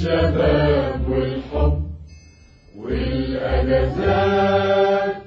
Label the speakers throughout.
Speaker 1: الشباب والحب والأجازات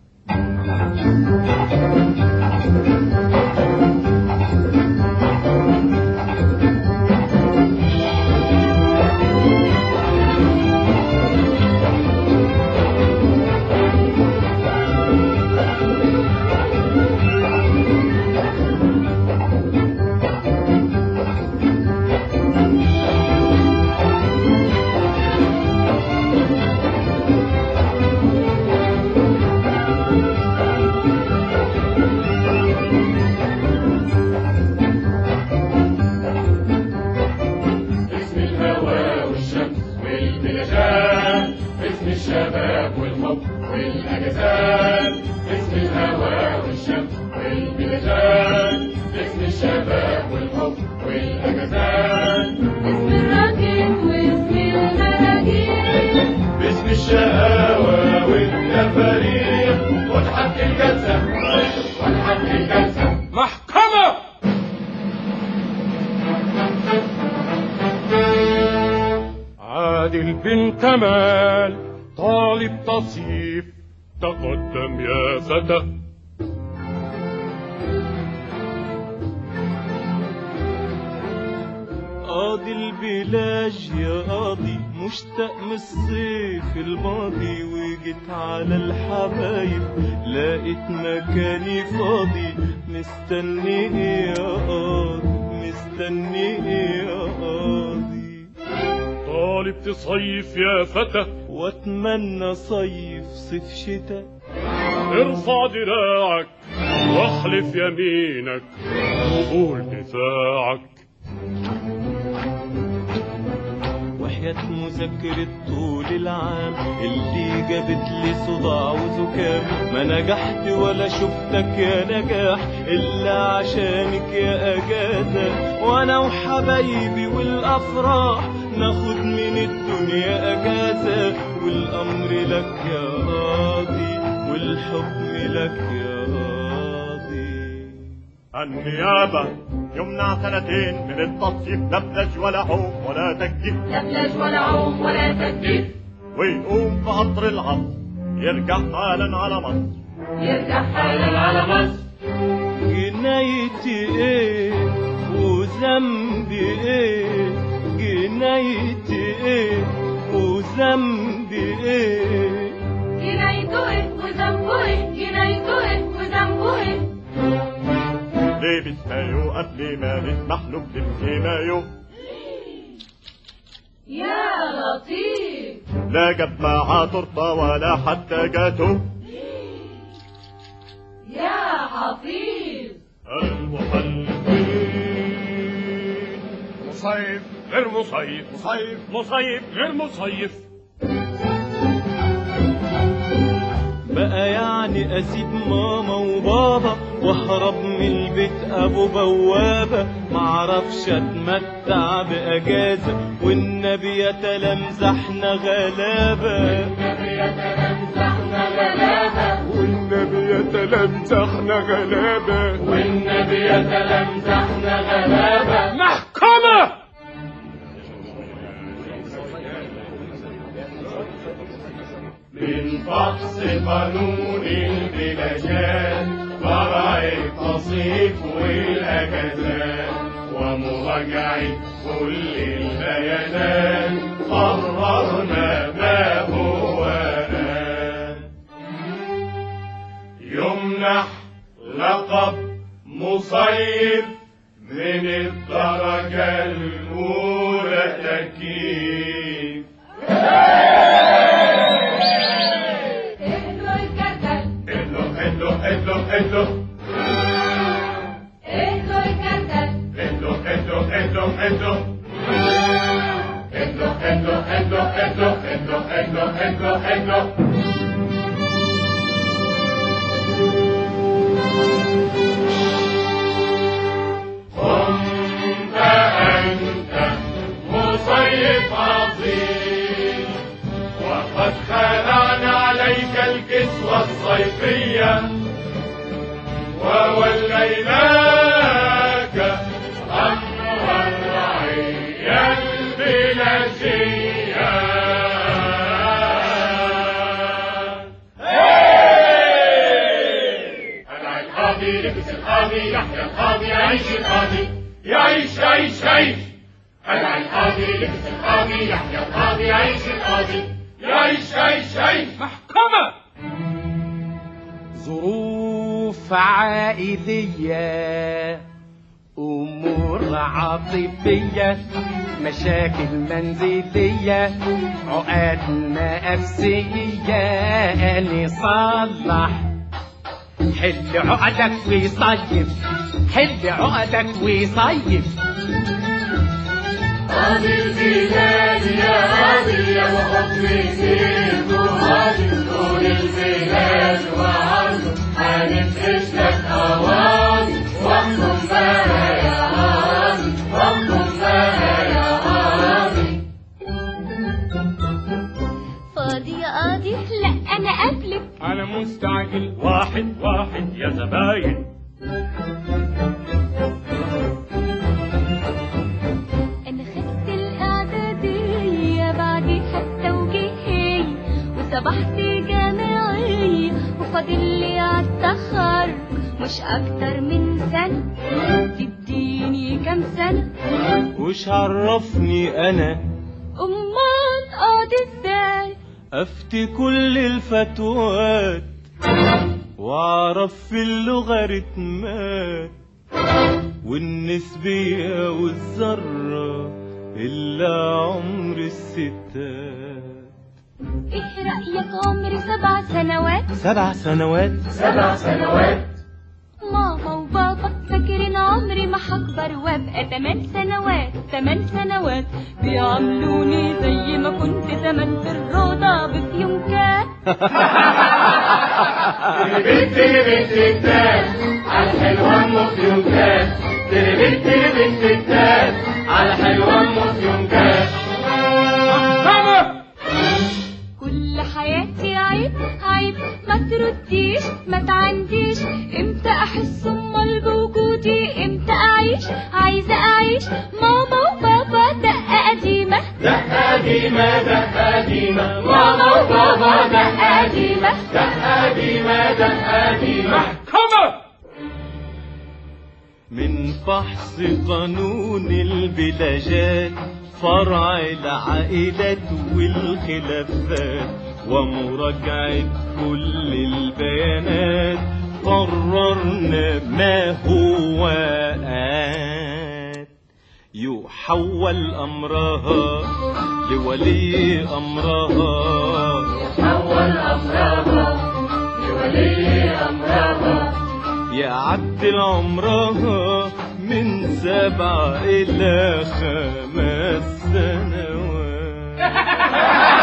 Speaker 1: اسم الهوى والشمس والبلجان اسم الشباب والحب والأجازات اسم الهوى والشمس والبلجان اسم الشباب والحب والأجازات
Speaker 2: اسم الراكب واسم المراجيح
Speaker 1: باسم الشقاوة والتفاريح وتحط الجلسة وتحط الجلسة
Speaker 3: محكمة عادل بن كمال طالب تصيف تقدم يا فتى
Speaker 4: قاضي البلاج يا قاضي مشتاق من الصيف الماضي وجيت على الحبايب لقيت مكاني فاضي مستني ايه يا قاضي مستني ايه يا قاضي
Speaker 3: طالب تصيف يا فتى
Speaker 4: واتمنى صيف صيف شتاء
Speaker 3: ارفع دراعك واحلف يمينك وقول دفاعك
Speaker 4: وحياة مذاكرة طول العام اللي جابت لي صداع وزكام ما نجحت ولا شفتك يا نجاح إلا عشانك يا أجازة وأنا وحبايبي والأفراح ناخد من الدنيا أجازة والأمر لك يا قاضي والحكم لك يا قاضي
Speaker 5: النيابة يمنع سنتين من التصيف دبلج ولا عوم ولا تكتيف
Speaker 2: دبلج ولا عوم ولا تكتيف
Speaker 5: ويقوم في قطر العصر يرجع حالا على مصر
Speaker 2: يرجع حالا على مصر
Speaker 4: جنايتي ايه وذنبي ايه جنايتي ايه وذنبي ايه
Speaker 2: جنايته ايه وذنبه ايه جنايته ايه وذنبه ايه
Speaker 5: لابس مايو قبل ما نسمح له بلبس مايو
Speaker 2: يا لطيف
Speaker 5: لا جاب معاه تورته ولا حتى جاتو
Speaker 2: يا حفيظ
Speaker 5: المحلفين
Speaker 3: مصيف غير مصيف
Speaker 5: صيف
Speaker 3: مصيف غير مصيف
Speaker 4: بقى يعني اسيب ماما وبابا واهرب من البيت ابو بوابه معرفش اتمتع باجازه والنبي يتلمزحنا غلابه
Speaker 2: يتلمسحنا غلابة
Speaker 3: والنبي يتلمسحنا غلابة
Speaker 1: والنبي يتلمسحنا غلابة
Speaker 3: محكمة
Speaker 1: من فحص قانون البلاشات فرع التصيف والأجازات ومراجعة كل البيانات قررنا ما هو آن يمنح لقب مصيف من الدرجة الأولى تكييف
Speaker 2: اهدوا الكتل
Speaker 1: اهدوا اهدوا اهدوا اهدوا
Speaker 2: اهدوا الكتل
Speaker 1: اهدوا اهدوا اهدوا اهدوا اهدوا اهدوا اهدوا اهدوا اهدوا اهدوا اهدوا اهدوا كنت أنت مصيف عظيم وقد خلعنا عليك الكسوة الصيفية ووليناك أمر الرعية البلاشية القاضي يحيى القاضي يعيش القاضي يعيش يعيش يعيش أنا القاضي لبس القاضي يحيى القاضي يعيش القاضي يعيش يعيش يعيش
Speaker 3: محكمة
Speaker 6: ظروف عائلية أمور عاطفية مشاكل منزلية عقاد نفسية نصلح حل عقدك وصيف حل عقدك وصيف
Speaker 1: قاضي الزلال يا قاضي يا وحكم سيف قاضي طول الزلال وعرضه هنفرش لك قواضي واحكم بها يا قاضي واحكم بها يا قاضي
Speaker 2: فاضي يا قاضي لا انا قبلك
Speaker 3: أنا مستعجل
Speaker 5: واحد واحد يا زباين
Speaker 2: انا خدت الاعدادية بعديها التوجيهية وصبحت جامعية وفاضل لي عالتخرج مش اكتر من سنة تديني كام سنة
Speaker 4: وش عرفني انا
Speaker 2: امال قاضي ازاي
Speaker 4: افتي كل الفتوات واعرف في اللوغاريتمات والنسبية والذرة إلا عمر الستات
Speaker 2: ايه رأيك عمري سبع سنوات
Speaker 4: سبع سنوات
Speaker 1: سبع سنوات
Speaker 2: ماما وبابا فاكرين عمري ما هكبر وابقى تمن سنوات تمن سنوات بيعاملوني زي ما كنت زمان في الروضة بفيونكات
Speaker 1: بنت بنت التاج على الحلوة ام فيونكات بنت بنت التاج على الحلوة ام فيونكات
Speaker 3: محكمة
Speaker 2: كل حياتي عيب عيب ما ترديش ما تعنديش امتى احس امال بوجودي امتى اعيش عايزة اعيش ماما وبابا دقة قديمة
Speaker 1: دقة قديمة دقة قديمة
Speaker 2: ماما وبابا دقة قديمة
Speaker 1: دقة قديمة دقة قديمة
Speaker 3: محكمة
Speaker 4: من فحص قانون البلاجات فرع العائلات والخلافات ومراجعة كل البيانات قررنا ما هو آت يحول أمرها لولي أمرها
Speaker 1: أول أمرها لولي أمرها
Speaker 4: يعدل عمرها من سبع إلى خمس سنوات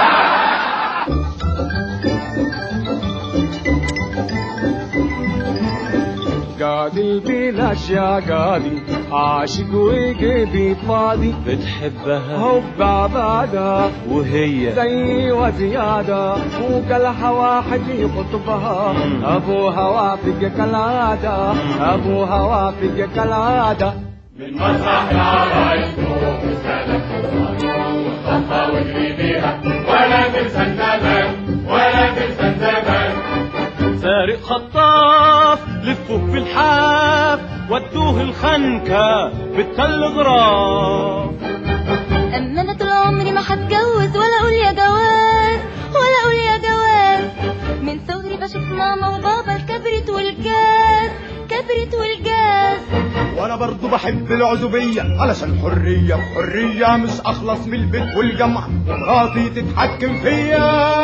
Speaker 6: قاضي البلاش يا قاضي عاشق وقلبي فاضي
Speaker 4: بتحبها
Speaker 6: حب عبادة
Speaker 4: وهي
Speaker 6: زي وزيادة فوق الحواحد يخطبها أبوها وافق كالعادة أبوها وافق كالعادة
Speaker 1: من مسرح العرايس تروح رسالة وخطفها واجري بيها ولا تنسى الزمان ولا تنسى الزمان
Speaker 4: سارق خطاف لفوه في الحاف ودوه الخنكة بالتلغراف
Speaker 2: اما انا طول عمري ما هتجوز ولا اقول يا جواز ولا اقول يا جواز من صغري بشوف ماما وبابا الكبريت والجاز كبريت والجاز
Speaker 5: وانا برضو بحب العزوبية علشان حرية بحرية مش اخلص من البيت والجامعة ومراتي تتحكم فيا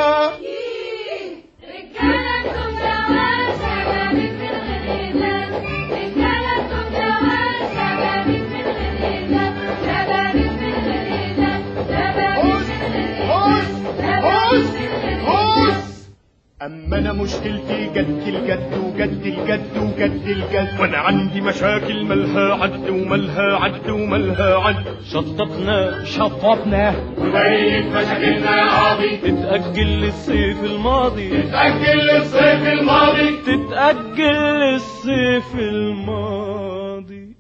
Speaker 2: رجالتكم جواز شبابيك من غير إيمان رجالتكم جواز شبابيك من غير إيمان شبابيك من غير إيمان شبابيك من غير إيمان شبابيك من غير إيمان
Speaker 5: اما انا مشكلتي جد الجد وجد الجد وجد الجد وانا عندي مشاكل ملها عد وملها عد وملها عد
Speaker 4: شططنا
Speaker 6: شطبنا
Speaker 1: وبقية مشاكلنا يا قاضي
Speaker 4: تتأجل للصيف الماضي
Speaker 1: تأجل للصيف الماضي
Speaker 4: تتأجل للصيف الماضي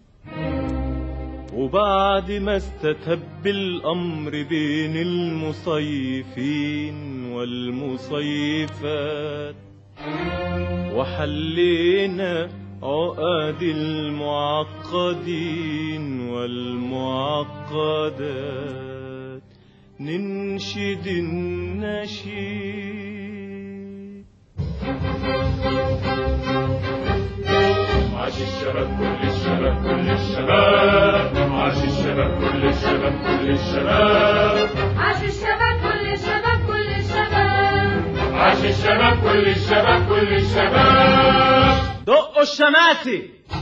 Speaker 4: وبعد ما استتب الأمر بين المصيفين والمصيفات وحلينا عقد المعقدين والمعقدات ننشد النشيد
Speaker 1: عاش الشباب كل الشباب كل الشباب عاش الشباب كل الشباب كل الشباب
Speaker 2: عاش الشباب كل الشباب كل الشباب
Speaker 1: عاش الشباب كل الشباب كل الشباب
Speaker 4: دقوا الشماسي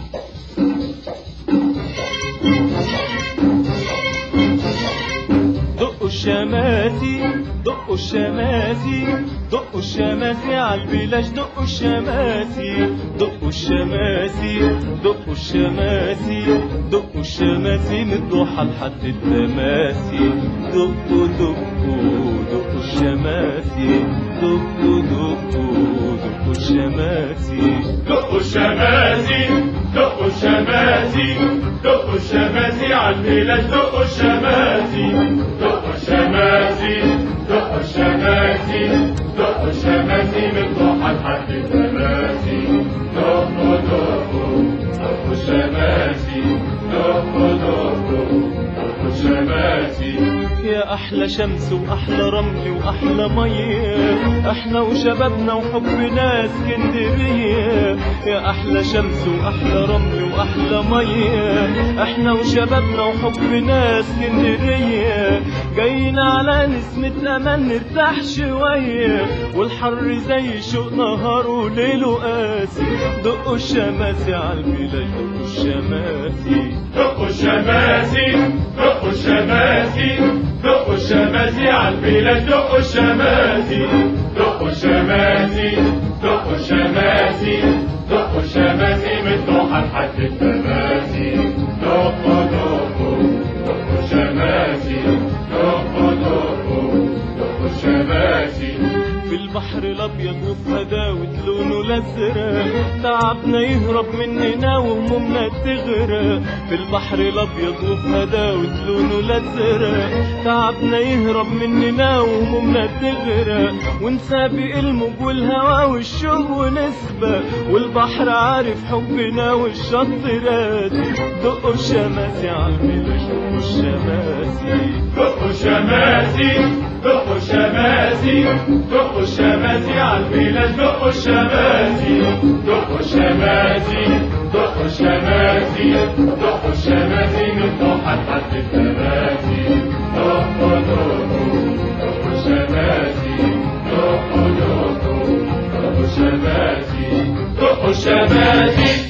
Speaker 4: دقوا الشماسي دقوا الشماسي دقوا الشماسي عالبلاش دقوا الشماسي دقوا الشماسي دقوا الشماسي دقوا الشماسي من الضحى لحد التماسي دقوا دقوا دقوا الشماسي دقوا دقوا دقوا الشماسي
Speaker 1: دقوا الشماسي دقوا الشماسي دقوا الشماسي عالبلاش دقوا الشماسي دقوا الشماسي دقوا الشماسي دقوا الشماسي من ضحى لحد التماسي دقوا دقوا دقوا الشماسي دقوا دقوا دقوا الشماسي
Speaker 4: يا احلى شمس واحلى رمل واحلى ميه احنا وشبابنا وحبنا اسكندريه يا احلى شمس واحلى رمل واحلى ميه احنا وشبابنا وحبنا اسكندريه جايين على نسمة امان نرتاح شويه والحر زي شوق نهار وليله قاسي دقوا الشماسي عالبلاد دقوا الشماسي
Speaker 1: دقوا الشماسي دقوا الشماسي دقوا الشماسي عالبلاد دقوا الشماسي دقوا الشماسي دقوا الشماسي دقوا الشماسي من ضحى لحد التماسي دقوا دقوا دقوا الشماسي دقوا دقوا دقوا الشماسي
Speaker 4: في البحر الابيض وفي هداوة لونه الازرق تعبنا يهرب مننا وهمومنا تغرق في البحر الابيض وفي هداوة لونه الازرق تعبنا يهرب مننا وهمومنا تغرق ونسابق الموج والهوا والشوق ونسبة والبحر عارف حبنا والشط راسي دقوا الشماسي عالبلاش دقوا الشماسي
Speaker 1: دقوا الشماسي دقوا الشماسي دقوا الشماسي عالبلاد دقوا الشماسي دقوا الشماسي دقوا الشماسي دقوا الشماسي من ضحى لحد التماسي دقوا دقوا دقوا الشماسي دقوا دقوا دقوا الشماسي دقوا الشماسي